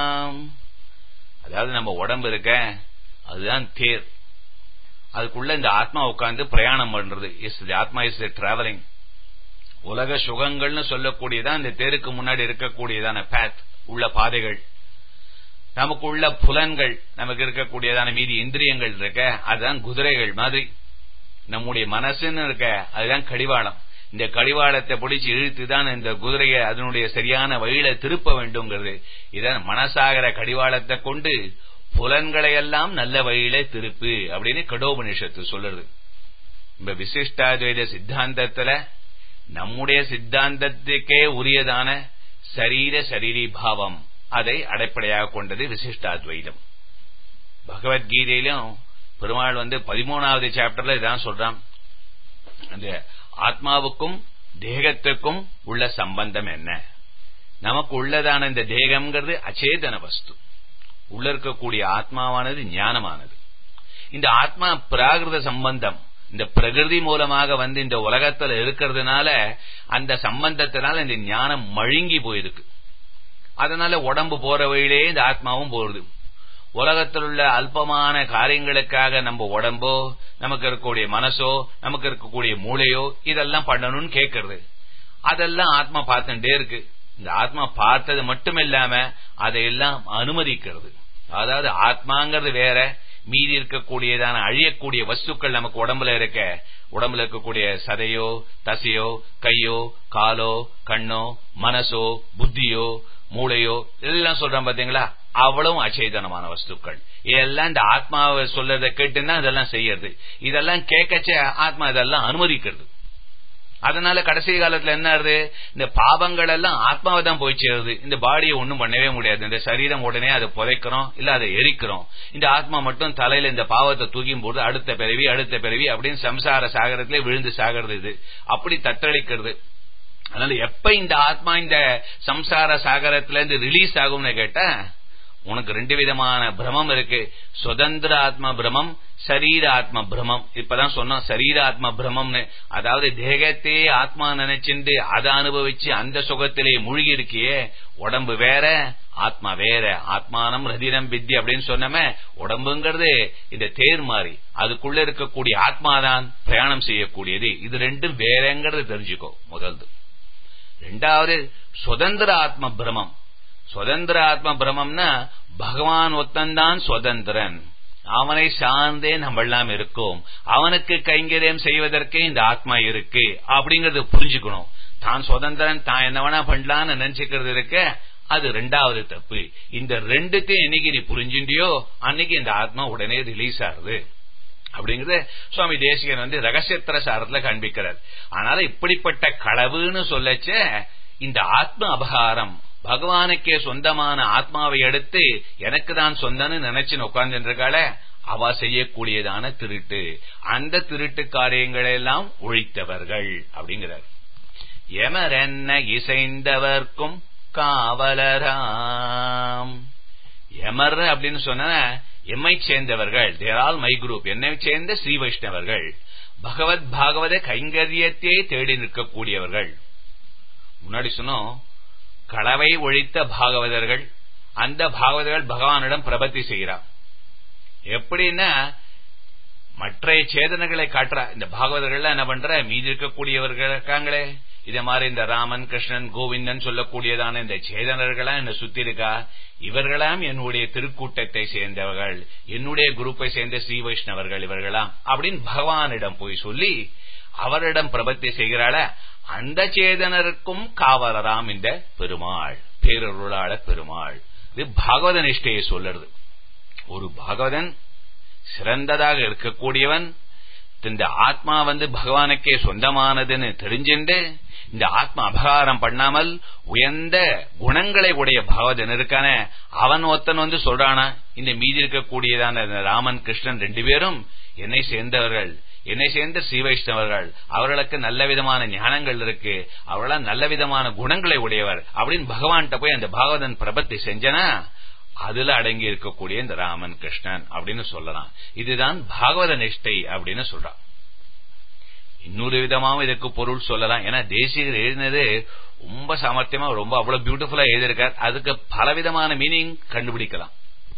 [SPEAKER 1] அதாவது நம்ம உடம்பு இருக்க அதுதான் தேர் அதுக்குள்ள இந்த ஆத்மா உட்கார்ந்து பிரயாணம் பண்றது இஸ் தி ஆத்மா இஸ் டிராவலிங் உலக சுகங்கள்னு சொல்லக்கூடியதான் இந்த தேருக்கு முன்னாடி இருக்கக்கூடியதான பேத் உள்ள பாதைகள் நமக்கு உள்ள புலன்கள் நமக்கு இருக்கக்கூடியதான மீதி இந்திரியங்கள் இருக்க அதுதான் குதிரைகள் மாதிரி நம்முடைய மனசுன்னு இருக்க அதுதான் கடிவாளம் இந்த கடிவாளத்தை பிடிச்சு இழுத்து தான் இந்த குதிரையை அதனுடைய சரியான வழியில திருப்ப வேண்டும்ங்கிறது இதான் மனசாகிற கடிவாளத்தை கொண்டு புலன்களை எல்லாம் நல்ல வழியில திருப்பு அப்படின்னு கடோபனிஷத்து சொல்லுறது இந்த விசிஷ்டாத்வைத சித்தாந்தத்துல நம்முடைய சித்தாந்தத்துக்கே உரியதான சரீர சரீரி பாவம் அதை அடைப்படையாக கொண்டது விசிஷ்டாத்வைதம் பகவத்கீதையிலும் பெருமாள் வந்து பதிமூணாவது சாப்டர்ல இதான் சொல்றான் அந்த ஆத்மாவுக்கும் தேகத்துக்கும் உள்ள சம்பந்தம் என்ன நமக்கு உள்ளதான இந்த தேகம்ங்கிறது அச்சேதன வஸ்து உள்ள இருக்கக்கூடிய ஆத்மாவானது ஞானமானது இந்த ஆத்மா பிராகிருத சம்பந்தம் இந்த பிரகிருதி மூலமாக வந்து இந்த உலகத்துல இருக்கிறதுனால அந்த சம்பந்தத்தினால இந்த ஞானம் மழுங்கி போயிருக்கு அதனால உடம்பு போற வழியிலே இந்த ஆத்மாவும் போறது உலகத்தில் உள்ள அல்பமான காரியங்களுக்காக நம்ம உடம்போ நமக்கு இருக்கக்கூடிய மனசோ நமக்கு இருக்கக்கூடிய மூளையோ இதெல்லாம் பண்ணணும்னு கேட்கறது அதெல்லாம் ஆத்மா பார்த்துட்டே இருக்கு இந்த ஆத்மா பார்த்தது மட்டும் இல்லாம அதையெல்லாம் அனுமதிக்கிறது அதாவது ஆத்மாங்கிறது வேற மீதி இருக்கக்கூடியதான அழியக்கூடிய வஸ்துக்கள் நமக்கு உடம்புல இருக்க உடம்புல இருக்கக்கூடிய சதையோ தசையோ கையோ காலோ கண்ணோ மனசோ புத்தியோ மூளையோ எல்லாம் சொல்றோம் பாத்தீங்களா அவ்வளவும் அச்சேதனமான வஸ்துக்கள் இதெல்லாம் இந்த ஆத்மாவை சொல்றதை கேட்டுன்னா இதெல்லாம் செய்யறது இதெல்லாம் கேட்கச்ச ஆத்மா இதெல்லாம் அனுமதிக்கிறது அதனால கடைசி காலத்துல என்ன ஆகுது இந்த பாவங்கள் எல்லாம் ஆத்மாவை தான் போய் சேருது இந்த பாடியை ஒண்ணும் பண்ணவே முடியாது இந்த சரீரம் உடனே அதை புதைக்கிறோம் இல்ல அதை எரிக்கிறோம் இந்த ஆத்மா மட்டும் தலையில இந்த பாவத்தை தூக்கும் போது அடுத்த பிறவி அடுத்த பிறவி அப்படின்னு சம்சார சாகரத்திலே விழுந்து சாகிறது இது அப்படி தத்தளிக்கிறது அதனால எப்ப இந்த ஆத்மா இந்த சம்சார சாகரத்துல இருந்து ரிலீஸ் ஆகும்னு கேட்டா உனக்கு ரெண்டு விதமான பிரமம் இருக்கு சுதந்திர ஆத்ம பிரமம் சரீர ஆத்ம பிரமம் இப்பதான் சொன்னோம் சரீர ஆத்ம பிரமம்னு அதாவது தேகத்தையே ஆத்மா நினைச்சுண்டு அதை அனுபவிச்சு அந்த சுகத்திலே மூழ்கி இருக்கியே உடம்பு வேற ஆத்மா வேற ஆத்மானம் ரதிரம் வித்தி அப்படின்னு சொன்னமே உடம்புங்கிறது இந்த தேர் மாதிரி அதுக்குள்ள இருக்கக்கூடிய ஆத்மாதான் பிரயாணம் செய்யக்கூடியது இது ரெண்டும் வேறங்கிறது தெரிஞ்சுக்கோ முதல்து ரெண்டாவது சுதந்திர ஆத்ம பிரமம் சுதந்திர ஆத்ம பிரமம்னா பகவான் ஒத்தந்தான் சுதந்திரன் அவனை சார்ந்தே நம்ம எல்லாம் இருக்கோம் அவனுக்கு கைங்கரியம் செய்வதற்கே இந்த ஆத்மா இருக்கு அப்படிங்கறது புரிஞ்சுக்கணும் தான் சுதந்திரன் தான் என்ன வேணா பண்ணலான்னு நினைச்சுக்கிறது இருக்க அது ரெண்டாவது தப்பு இந்த ரெண்டுத்தையும் என்னைக்கு நீ புரிஞ்சுட்டியோ அன்னைக்கு இந்த ஆத்மா உடனே ரிலீஸ் ஆகுது அப்படிங்கறது சுவாமி தேசிகன் வந்து ரகசியத்திர சாரத்துல காண்பிக்கிறார் ஆனால இப்படிப்பட்ட களவுன்னு சொல்லச்ச இந்த ஆத்ம அபகாரம் பகவானுக்கே சொந்தமான ஆத்மாவை எடுத்து எனக்கு தான் சொந்தன்னு நினைச்சு உட்கார்ந்துருக்காள அவ செய்யக்கூடியதான திருட்டு அந்த திருட்டு காரியங்களை எல்லாம் ஒழித்தவர்கள் அப்படிங்கிறார் எமரென்ன இசைந்தவர்க்கும் காவலராம் எமர் அப்படின்னு சொன்ன எம்மை சேர்ந்தவர்கள் தேர் ஆல் மை குரூப் என்னை சேர்ந்த ஸ்ரீ வைஷ்ணவர்கள் பகவத் பாகவத கைங்கரியத்தையே தேடி நிற்கக்கூடியவர்கள் முன்னாடி சொன்னோம் களவை ஒழித்த பாகவதர்கள் அந்த பாகவதர்கள் பகவானிடம் பிரபத்தி செய்கிறார் எப்படின்னா மற்ற சேதனைகளை காட்டுறா இந்த பாகவதர்கள் என்ன பண்ற மீதி இருக்கக்கூடியவர்கள் இருக்காங்களே இதே மாதிரி இந்த ராமன் கிருஷ்ணன் கோவிந்தன் சொல்லக்கூடியதான இந்த சேதனர்களா என்ன சுத்தி இருக்கா இவர்களாம் என்னுடைய திருக்கூட்டத்தை சேர்ந்தவர்கள் என்னுடைய குரூப்பை சேர்ந்த ஸ்ரீ வைஷ்ணவர்கள் இவர்களாம் அப்படின்னு பகவானிடம் போய் சொல்லி அவரிடம் பிரபத்தி செய்கிறாள அந்த சேதனருக்கும் காவலராம் இந்த பெருமாள் பேரருளாள பெருமாள் இது பாகவத நிஷ்டையை சொல்லுறது ஒரு பாகவதன் சிறந்ததாக இருக்கக்கூடியவன் இந்த ஆத்மா வந்து பகவானுக்கே சொந்தமானதுன்னு தெரிஞ்சுண்டு இந்த ஆத்மா அபகாரம் பண்ணாமல் உயர்ந்த குணங்களை உடைய பாகவதன் இருக்கான அவன் ஒத்தன் வந்து சொல்றானா இந்த மீதி இருக்கக்கூடியதான ராமன் கிருஷ்ணன் ரெண்டு பேரும் என்னை சேர்ந்தவர்கள் என்னை சேர்ந்த ஸ்ரீ வைஷ்ணவர்கள் அவர்களுக்கு நல்ல விதமான ஞானங்கள் இருக்கு அவர்களாம் நல்ல விதமான குணங்களை உடையவர் அப்படின்னு பகவான்கிட்ட போய் அந்த பாகவதன் பிரபத்தி செஞ்சனா அதுல அடங்கி இருக்கக்கூடிய இந்த ராமன் கிருஷ்ணன் அப்படின்னு சொல்லலாம் இதுதான் பாகவத நிஷ்டை அப்படின்னு சொல்றான் இன்னொரு விதமாவும் இதுக்கு பொருள் சொல்லலாம் ஏன்னா தேசியர் எழுதினது ரொம்ப சாமர்த்தியமா ரொம்ப அவ்வளவு பியூட்டிஃபுல்லா எழுதியிருக்கார் அதுக்கு பலவிதமான மீனிங் கண்டுபிடிக்கலாம்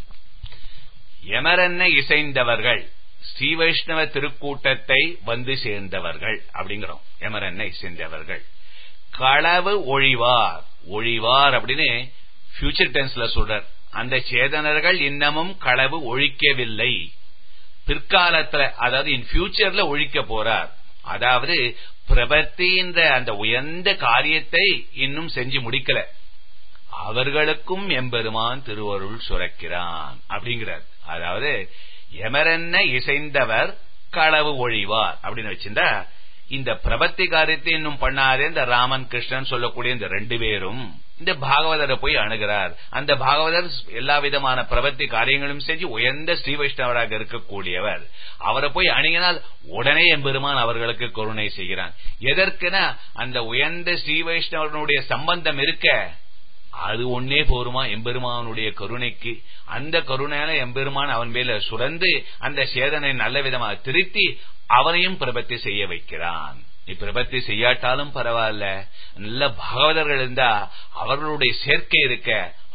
[SPEAKER 1] எமரென்ன இசைந்தவர்கள் ஸ்ரீ வைஷ்ணவ திருக்கூட்டத்தை வந்து சேர்ந்தவர்கள் அப்படிங்கிறோம் எமரென்ன இசைந்தவர்கள் களவு ஒழிவார் ஒழிவார் அப்படின்னு ஃபியூச்சர் டென்ஸ்ல சொல்றார் அந்த சேதனர்கள் இன்னமும் களவு ஒழிக்கவில்லை பிற்காலத்துல அதாவது இன் ஃபியூச்சர்ல ஒழிக்க போறார் அதாவது பிரபத்தின்ற அந்த உயர்ந்த காரியத்தை இன்னும் செஞ்சு முடிக்கல அவர்களுக்கும் எம்பெருமான் திருவருள் சுரக்கிறான் அப்படிங்கிறார் அதாவது எமரென்ன இசைந்தவர் களவு ஒழிவார் அப்படின்னு வச்சிருந்தா இந்த பிரபத்தி காரியத்தை இன்னும் பண்ணாதே இந்த ராமன் கிருஷ்ணன் சொல்லக்கூடிய இந்த ரெண்டு பேரும் இந்த பாகவதரை போய் அணுகிறார் அந்த பாகவதர் எல்லா விதமான பிரபத்தி காரியங்களும் செஞ்சு உயர்ந்த ஸ்ரீ வைஷ்ணவராக இருக்கக்கூடியவர் அவரை போய் அணுகினால் உடனே எம்பெருமான் அவர்களுக்கு கருணை செய்கிறான் எதற்குனா அந்த உயர்ந்த ஸ்ரீ வைஷ்ணவனுடைய சம்பந்தம் இருக்க அது ஒன்னே போருமா எம்பெருமானுடைய கருணைக்கு அந்த கருணையால எம்பெருமான் அவன் மேல சுரந்து அந்த சேதனை நல்ல விதமாக திருத்தி அவனையும் பிரபத்தி செய்ய வைக்கிறான் நீ பிரபத்தி செய்யாட்டாலும் பரவாயில்ல நல்ல பாகவதர்கள் இருந்தா அவர்களுடைய சேர்க்கை இருக்க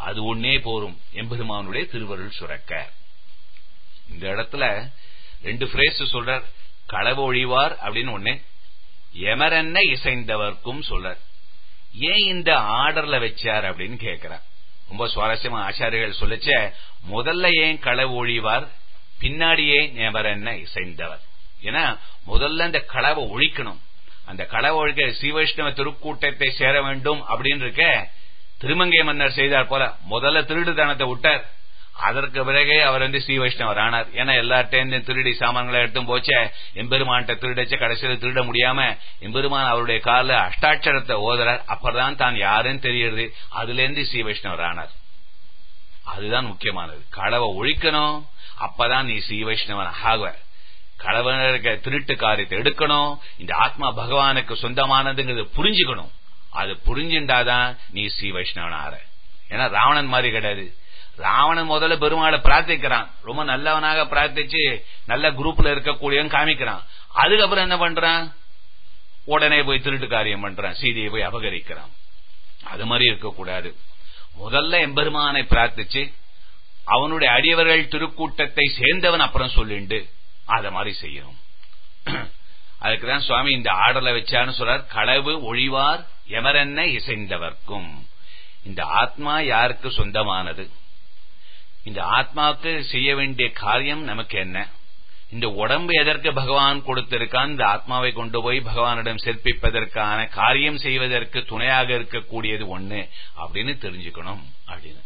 [SPEAKER 1] அது ஒன்னே போரும் எம்பெருமானுடைய திருவருள் சுரக்க இந்த இடத்துல ரெண்டு பிரேஸ் சொல்றார் களவு ஒழிவார் அப்படின்னு ஒண்ணு எமரென்ன இசைந்தவர்க்கும் சொல்றார் ஏன் இந்த ஆர்டர்ல வச்சார் அப்படின்னு கேட்கிறார் ரொம்ப சுவாரஸ்யமா ஆச்சாரியர்கள் சொல்லச்ச முதல்ல ஏன் களவு ஒழிவார் பின்னாடி ஏன் எமரென்ன இசைந்தவர் ஏன்னா முதல்ல இந்த களவை ஒழிக்கணும் அந்த களவை ஒழிக்க ஸ்ரீவைஷ்ணவ திருக்கூட்டத்தை சேர வேண்டும் அப்படின்னு இருக்க திருமங்கை மன்னர் செய்தார் போல முதல்ல திருடுதனத்தை விட்டார் அதற்கு பிறகே அவர் வந்து ஸ்ரீ வைஷ்ணவர் ஆனார் ஏன்னா எல்லார்ட்டேந்து திருடி சாமான்களை எடுத்தும் போச்ச எம்பெருமான்ட்ட திருடச்ச கடைசியில திருட முடியாம எம்பெருமான் அவருடைய கால அஷ்டாட்சரத்தை ஓதுறார் அப்பதான் தான் யாருன்னு தெரியுது அதுல இருந்து ஸ்ரீ வைஷ்ணவர் ஆனார் அதுதான் முக்கியமானது களவை ஒழிக்கணும் அப்பதான் நீ ஸ்ரீ வைஷ்ணவன் ஆகுவ களவனுக்கு திருட்டு காரியத்தை எடுக்கணும் இந்த ஆத்மா பகவானுக்கு சொந்தமானதுங்கிறது புரிஞ்சுக்கணும் அது புரிஞ்சுண்டாதான் நீ ஸ்ரீ வைஷ்ணவன் ஆற ஏன்னா ராவணன் மாதிரி கிடையாது ராவணன் முதல்ல பெருமாளை பிரார்த்திக்கிறான் ரொம்ப நல்லவனாக பிரார்த்திச்சு நல்ல குரூப்ல இருக்கக்கூடியவன் காமிக்கிறான் அதுக்கப்புறம் என்ன பண்றான் உடனே போய் திருட்டு காரியம் பண்றான் சீதையை போய் அபகரிக்கிறான் அது மாதிரி இருக்கக்கூடாது முதல்ல எம்பெருமானை பிரார்த்திச்சு அவனுடைய அடியவர்கள் திருக்கூட்டத்தை சேர்ந்தவன் அப்புறம் சொல்லிண்டு அத மாதிரி செய்யணும் அதுக்குதான் சுவாமி இந்த ஆடலை வச்சான்னு சொல்றார் களவு ஒழிவார் எமரென்ன இசைந்தவர்க்கும் இந்த ஆத்மா யாருக்கு சொந்தமானது இந்த ஆத்மாவுக்கு செய்ய வேண்டிய காரியம் நமக்கு என்ன இந்த உடம்பு எதற்கு பகவான் கொடுத்திருக்கான் இந்த ஆத்மாவை கொண்டு போய் பகவானிடம் சிற்பிப்பதற்கான காரியம் செய்வதற்கு துணையாக இருக்கக்கூடியது ஒண்ணு அப்படின்னு தெரிஞ்சுக்கணும் அப்படின்னு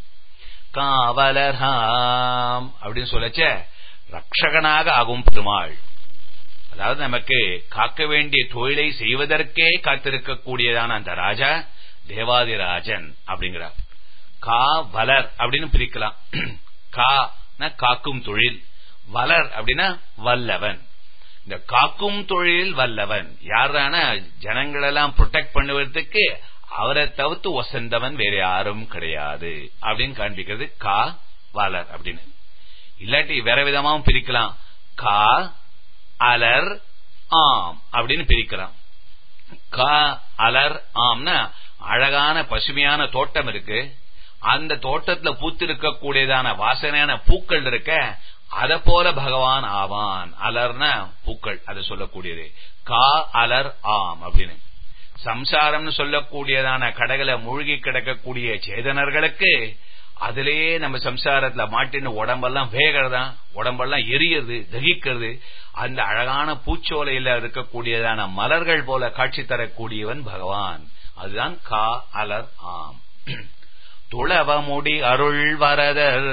[SPEAKER 1] காவலர்ஹாம் அப்படின்னு சொல்லச்ச ரக்ஷகனாக ஆகும் பெருமாள் அதாவது நமக்கு காக்க வேண்டிய தொழிலை செய்வதற்கே காத்திருக்கக்கூடியதான அந்த ராஜா தேவாதிராஜன் அப்படிங்கிறார் கா வலர் அப்படின்னு பிரிக்கலாம் கா காக்கும் தொழில் வலர் அப்படின்னா வல்லவன் இந்த காக்கும் தொழில் வல்லவன் யாரான ஜனங்களெல்லாம் ப்ரொடெக்ட் பண்ணுவதற்கு அவரை தவிர்த்து ஒசந்தவன் வேற யாரும் கிடையாது அப்படின்னு காண்பிக்கிறது கா வலர் அப்படின்னு இல்லாட்டி வேற விதமாவும் பிரிக்கலாம் கா அலர் ஆம் அப்படின்னு பிரிக்கலாம் கா அலர் ஆம்னா அழகான பசுமையான தோட்டம் இருக்கு அந்த தோட்டத்துல பூத்திருக்கக்கூடியதான வாசனையான பூக்கள் இருக்க அத போல பகவான் ஆவான் அலர்னா பூக்கள் அதை சொல்லக்கூடியது கா அலர் ஆம் அப்படின்னு சம்சாரம்னு சொல்லக்கூடியதான கடகளை மூழ்கி கிடக்கக்கூடிய சேதனர்களுக்கு அதிலேயே நம்ம சம்சாரத்துல மாட்டின்னு உடம்பெல்லாம் வேகிறதா உடம்பெல்லாம் எரியறது தகிக்கிறது அந்த அழகான பூச்சோலையில இருக்கக்கூடியதான மலர்கள் போல காட்சி தரக்கூடியவன் பகவான் அதுதான் கா அலர் ஆம் துளவமுடி அருள் வரதர்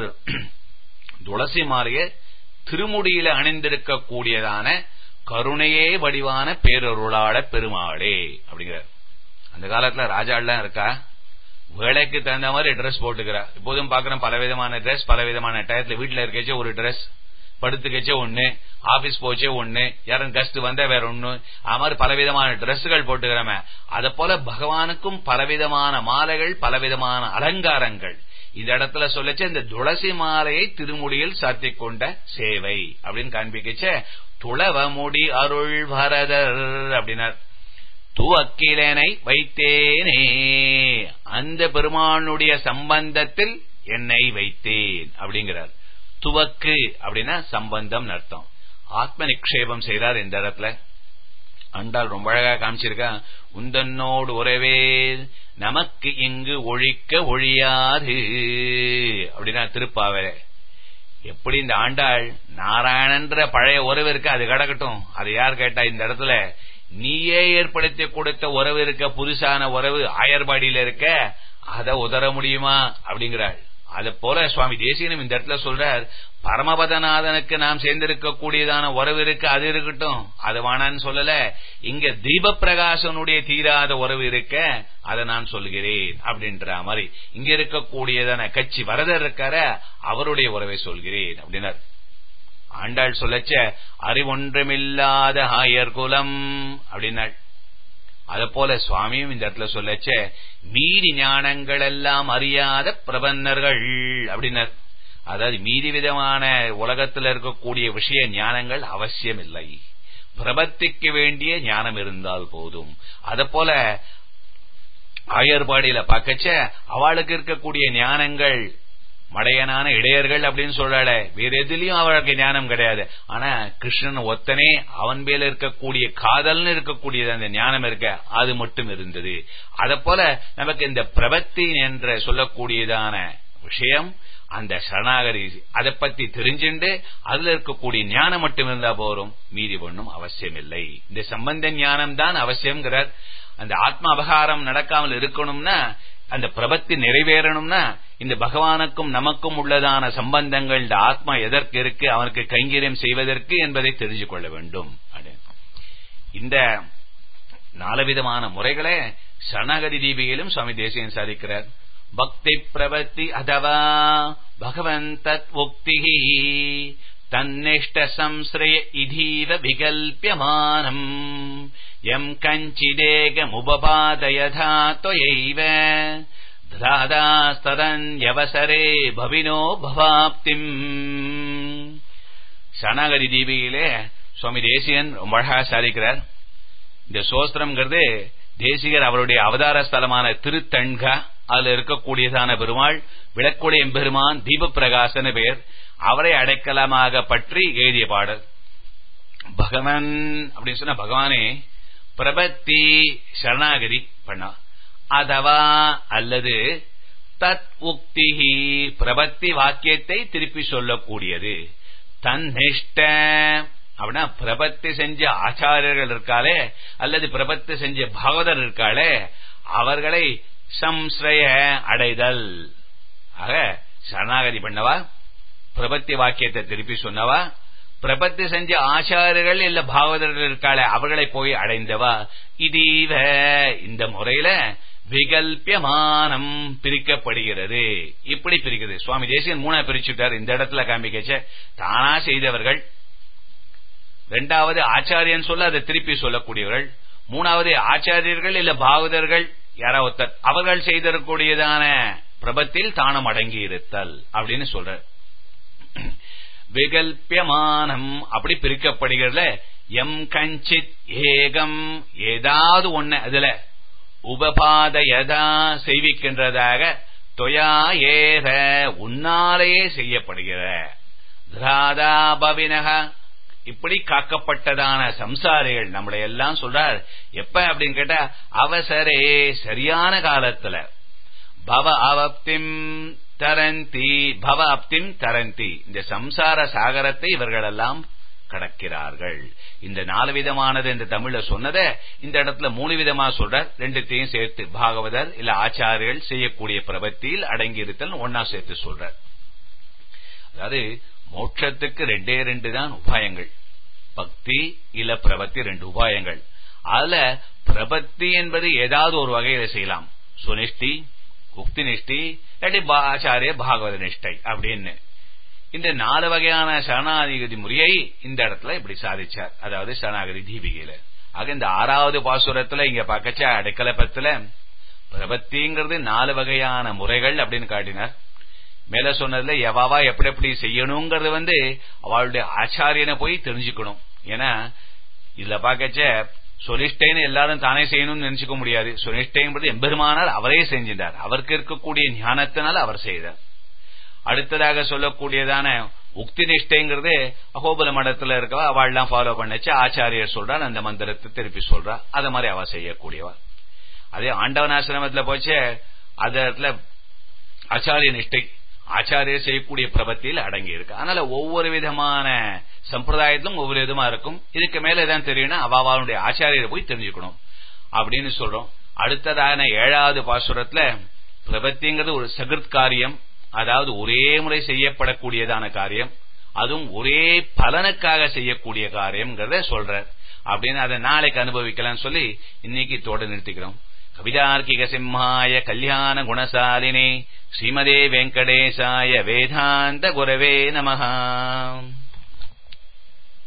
[SPEAKER 1] துளசி மாலைய திருமுடியில அணிந்திருக்கக்கூடியதான கருணையே வடிவான பேரருளாள பெருமாளே அப்படிங்கிறார் அந்த காலத்துல ராஜாலாம் இருக்கா வேலைக்கு தகுந்த மாதிரி ட்ரெஸ் போட்டுக்கிறா இப்போதும் பாக்குறோம் பலவிதமான ட்ரெஸ் பலவிதமான டயத்துல வீட்டுல இருக்கச்சே ஒரு ட்ரெஸ் படுத்துக்கச்சே ஒண்ணு ஆபீஸ் போச்சே ஒண்ணு யாரும் கஸ்ட் வந்தா வேற ஒண்ணு அது மாதிரி பலவிதமான டிரெஸ்கள் போட்டுக்கிறோமே அத போல பகவானுக்கும் பலவிதமான மாலைகள் பலவிதமான அலங்காரங்கள் இந்த இடத்துல சொல்லச்ச இந்த துளசி மாலையை திருமுடியில் சாத்திக் கொண்ட சேவை அப்படின்னு காண்பிக்கச்ச துளவ முடி அருள் பரதர் அப்படின்னார் துவக்கிலனை வைத்தேனே அந்த பெருமானுடைய சம்பந்தத்தில் என்னை வைத்தேன் அப்படிங்கிறார் துவக்கு அப்படின்னா சம்பந்தம் அர்த்தம் ஆத்ம நிக்ஷேபம் செய்தார் இந்த இடத்துல அண்டால் ரொம்ப அழகா காமிச்சிருக்கா உந்தன்னோடு உறவே நமக்கு இங்கு ஒழிக்க ஒழியாது அப்படின்னா திருப்பாவரே எப்படி இந்த ஆண்டாள் நாராயணன்ற பழைய உறவு இருக்கு அது கிடக்கட்டும் அது யார் கேட்டா இந்த இடத்துல நீயே ஏற்படுத்தி கொடுத்த உறவு இருக்க புதுசான உறவு ஆயர்பாடியில இருக்க அதை உதற முடியுமா அப்படிங்கிறாள் அது போல சுவாமி தேசியனும் இந்த இடத்துல சொல்றார் பரமபதநாதனுக்கு நாம் சேர்ந்திருக்க கூடியதான உறவு இருக்கு அது இருக்கட்டும் அது வேணான்னு சொல்லல இங்க தீப பிரகாசனுடைய தீராத உறவு இருக்க அதை நான் சொல்கிறேன் அப்படின்ற மாதிரி இங்க இருக்கக்கூடியதான கட்சி வரதர் இருக்கார அவருடைய உறவை சொல்கிறேன் அப்படின்னார் ஆண்டாள் சொல்லச்ச அறிவொன்றுமில்லாத ஆயர் குலம் அப்படின்னாள் அத போல சுவாமியும் இந்த இடத்துல சொல்லச்ச மீதி ஞானங்கள் எல்லாம் அறியாத பிரபன்னர்கள் அப்படின்னார் அதாவது மீதி விதமான உலகத்தில் இருக்கக்கூடிய விஷய ஞானங்கள் அவசியம் இல்லை பிரபத்திக்கு வேண்டிய ஞானம் இருந்தால் போதும் அத போல ஆயர்பாடியில பார்க்கச்ச அவளுக்கு இருக்கக்கூடிய ஞானங்கள் மடையனான இடையர்கள் அப்படின்னு சொல்றாள வேற எதுலயும் அவளுக்கு ஞானம் கிடையாது ஆனா கிருஷ்ணன் ஒத்தனே அவன் மேல இருக்கக்கூடிய காதல்னு இருக்கக்கூடியது அந்த ஞானம் இருக்க அது மட்டும் இருந்தது அத போல நமக்கு இந்த பிரபத்தி என்ற சொல்லக்கூடியதான விஷயம் அந்த சரணாகரி அதை பத்தி தெரிஞ்சுண்டு அதுல இருக்கக்கூடிய ஞானம் மட்டும் இருந்தா போறோம் மீறி ஒண்ணும் அவசியம் இல்லை இந்த சம்பந்த ஞானம் தான் அவசியம்ங்கிறார் அந்த ஆத்ம அபகாரம் நடக்காமல் இருக்கணும்னா அந்த பிரபத்தி நிறைவேறணும்னா இந்த பகவானுக்கும் நமக்கும் உள்ளதான சம்பந்தங்கள் இந்த ஆத்மா எதற்கு இருக்கு அவனுக்கு கைங்கரியம் செய்வதற்கு என்பதை தெரிஞ்சு கொள்ள வேண்டும் இந்த நாலவிதமான முறைகளை சரணாகதி தீபிகையிலும் சுவாமி தேசியன் சாதிக்கிறார் பக்தி பிரபத்தி அதவா பகவந்தத் உக்தி தன்னிஷ்ட சம்ஸ்ரய இதீவ விகல்பியமானம் எம் கஞ்சிதேகமுபபாதயதா தொயைவ தாதாஸ்தரன்யவசரே பவினோ பவாப்திம் சரணாகதி தீபிகையிலே சுவாமி தேசியன் ரொம்ப அழகா சாதிக்கிறார் இந்த சோஸ்திரம்ங்கிறது தேசிகர் அவருடைய அவதார ஸ்தலமான திருத்தண்கா அதுல இருக்கக்கூடியதான பெருமாள் விளக்குடைய எம்பெருமான் தீப பிரகாசன பெயர் அவரை அடைக்கலமாக பற்றி எழுதிய பாடல் பகவான் அப்படின்னு சொன்ன பகவானே பிரபத்தி சரணாகதி பண்ணா அதவா அல்லது தத் உக்தி பிரபத்தி வாக்கியத்தை திருப்பி சொல்லக்கூடியது தன்னிஷ்ட அப்படின்னா பிரபத்தி செஞ்ச ஆச்சாரியர்கள் இருக்காளே அல்லது பிரபத்தி செஞ்ச பாகவதர் இருக்காளே அவர்களை சம்ஸ்ரய அடைதல் ஆக சரணாகதி பண்ணவா பிரபத்தி வாக்கியத்தை திருப்பி சொன்னவா பிரபத்தி செஞ்ச ஆச்சாரியர்கள் இல்ல பாகவதர்கள் இருக்காளே அவர்களை போய் அடைந்தவா இதீவ இந்த முறையில விகல்பியமானம் பிரிக்கப்படுகிறது இப்படி பிரிக்கிறது சுவாமி தேசியன் மூணா பிரிச்சுட்டார் இந்த இடத்துல காமிக்கச்ச தானா செய்தவர்கள் ரெண்டாவது ஆச்சாரியன் சொல்ல அதை திருப்பி சொல்லக்கூடியவர்கள் மூணாவது ஆச்சாரியர்கள் இல்ல பாகவதர்கள் யாரா ஒருத்தர் அவர்கள் செய்திருக்கூடியதான பிரபத்தில் தானம் அடங்கி இருத்தல் அப்படின்னு சொல்ற விகல்பியமானம் அப்படி பிரிக்கப்படுகிறதுல எம் கஞ்சித் ஏகம் ஏதாவது ஒண்ணு அதுல உபபாதயதா செய்விக்கின்றதாக தொயா ஏக உன்னாலேயே செய்யப்படுகிற திராதா பவினக இப்படி காக்கப்பட்டதான சம்சாரிகள் நம்மளை எல்லாம் சொல்றார் எப்ப அப்படின்னு கேட்டா அவசரே சரியான காலத்துல பவ அவப்திம் தரந்தி பவ அப்திம் தரந்தி இந்த சம்சார சாகரத்தை இவர்களெல்லாம் கடக்கிறார்கள் இந்த நாலு விதமானது இந்த தமிழ்ல சொன்னதை இந்த இடத்துல மூணு விதமா சொல்ற ரெண்டுத்தையும் சேர்த்து பாகவதர் இல்ல ஆச்சாரியர்கள் செய்யக்கூடிய பிரபத்தியில் அடங்கி இருத்தல் ஒன்னா சேர்த்து சொல்ற அதாவது மோட்சத்துக்கு ரெண்டே ரெண்டு தான் உபாயங்கள் பக்தி இல்ல பிரபத்தி ரெண்டு உபாயங்கள் அதுல பிரபத்தி என்பது ஏதாவது ஒரு வகையில செய்யலாம் சுனிஷ்டி உக்தி நிஷ்டி இல்லாட்டி ஆச்சாரிய பாகவத நிஷ்டை அப்படின்னு இந்த நாலு வகையான சரணாதிபதி முறையை இந்த இடத்துல இப்படி சாதிச்சார் அதாவது சரணாகதி தீபிகையில ஆக இந்த ஆறாவது பாசுரத்துல இங்க பக்கச்ச அடைக்கலப்பத்துல பிரபத்திங்கிறது நாலு வகையான முறைகள் அப்படின்னு காட்டினார் மேல சொன்னதுல எவாவா எப்படி எப்படி செய்யணுங்கிறது வந்து அவளுடைய ஆச்சாரியனை போய் தெரிஞ்சுக்கணும் ஏன்னா இதுல பாக்கச்ச சொலிஷ்டைன்னு எல்லாரும் தானே செய்யணும்னு நினைச்சுக்க முடியாது சொலிஷ்டைங்கிறது எம்பெருமானால் அவரே செஞ்சின்றார் அவருக்கு இருக்கக்கூடிய ஞானத்தினால் அவர் செய்தார் அடுத்ததாக சொல்லக்கூடியதான உக்தி நிஷ்டைங்கிறது அகோபல மடத்துல இருக்கவா அவள்லாம் ஃபாலோ பண்ணச்சு ஆச்சாரியர் சொல்றார் அந்த மந்திரத்தை திருப்பி சொல்றா அத மாதிரி அவ செய்யக்கூடியவா அதே ஆண்டவனாசிரமத்துல போச்சு அந்த இடத்துல ஆச்சாரிய நிஷ்டை ஆச்சாரியர் செய்யக்கூடிய பிரபத்தியில் அடங்கி இருக்கு அதனால ஒவ்வொரு விதமான சம்பிரதாயத்திலும் ஒவ்வொரு விதமா இருக்கும் இதுக்கு மேல எதான் தெரியும்னா அவாவாளுடைய ஆச்சாரியரை போய் தெரிஞ்சுக்கணும் அப்படின்னு சொல்றோம் அடுத்ததான ஏழாவது பாசுரத்துல பிரபத்திங்கிறது ஒரு சகிருத் காரியம் அதாவது ஒரே முறை செய்யப்படக்கூடியதான காரியம் அதுவும் ஒரே பலனுக்காக செய்யக்கூடிய காரியம்ங்கிறத சொல்ற அப்படின்னு அதை நாளைக்கு அனுபவிக்கலாம்னு சொல்லி இன்னைக்கு தோட நிறுத்திக்கிறோம் கவிதார்க்கிக சிம்மாய கல்யாண குணசாலினே ஸ்ரீமதே வெங்கடேசாய வேதாந்த குரவே நமஹா